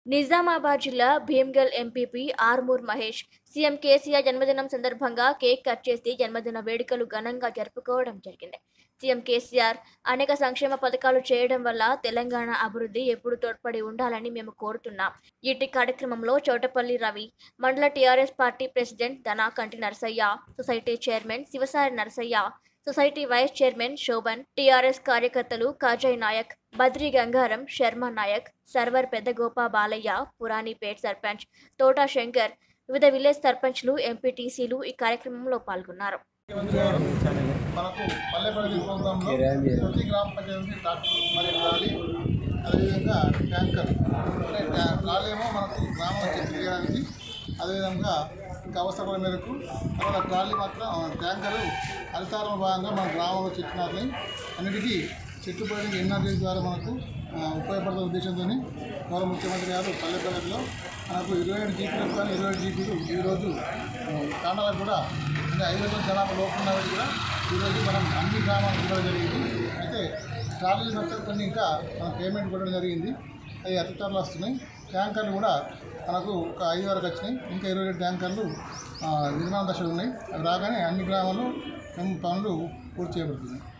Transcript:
నిజామాబాద్ జిల్లా Bheemgal MPP Armoor Mahesh CM KCR జన్మదినం సందర్భంగా కేక్ కట్ చేసి జన్మదిన వేడుకలు ఘనంగా జరుపుకోవడం జరిగింది సీఎం కేసీఆర్ అనేక సంక్షేమ పథకాలు చేయడం వల్ల తెలంగాణ అభివృద్ధి ఎప్పుడు తోడ్పడి ఉండాలని మేము కోరుతున్నాం ఇటు కార్యక్రమంలో చోటపల్లి రవి మండల TRS party president Dhanakanti Narasaiah society chairman Shivasari Narasaiah society vice chairman Shobhan TRS కార్యకర్తలు కాజయ్ నాయక్ బద్రి గంగారం శర్మ నాయక్ సర్వర్ పెద్దగోప బాలయ్య పురాణిపేట్ సర్పంచ్ తోటా శంకర్ వివిధ విలేజ్ సర్పంచ్లు ఎంపీటీసీలు ఈ కార్యక్రమంలో పాల్గొన్నారు మనకు పల్లె ప్రగతి ప్రోగ్రాంలో ప్రతి గ్రామ పంచాయతీ ట్రాక్టర్ మరియు ట్రాలీ అదేవిధంగా ట్యాంకర్ అంటే ట్యా- ట్రాలీ ఏమో మనకు గ్రామంలో చెట్లు తీయడానికి అదేవిధంగా ఇంకా అవసరమైన మేరకు తర్వాత ట్రాలీ మాత్రం ఆ, ట్యాంకరు హరితారంలో భాగంగా మన గ్రామంలో చెట్లు నాటిని అన్నిటికీ చెట్లు పోయడానికి ఎన్ఆర్జీ ద్వారా మనకు ఆ, ఉపయోగపడుతున్న ఉద్దేశంతో గౌరవ ముఖ్యమంత్రి గారు పల్లె ప్రగతిలో మనకు ఇరవై ఏడు జీపీలకు కానీ ఇరవై ఏడు జీపీలు ఈరోజు కాండాలకు కూడా అంటే ఐదు వందల జనాభా లోపల ఉన్నవారికి కూడా ఈరోజు మనం అన్ని గ్రామాలకు ఇవ్వడం జరిగింది అయితే ట్రాలీలు మొత్తం కొన్ని ఇంకా మనం పేమెంట్ కూడా జరిగింది అవి అతి త్వరలో వస్తున్నాయి ట్యాంకర్లు కూడా మనకు ఒక ఐదు వరకు వచ్చినాయి ఇంకా ఇరవై ఏడు ట్యాంకర్లు ఆ, నిర్మాణ దశలో ఉన్నాయి అవి రాగానే అన్ని గ్రామాల్లో మేము పనులు పూర్తి చేయబడుతున్నాయి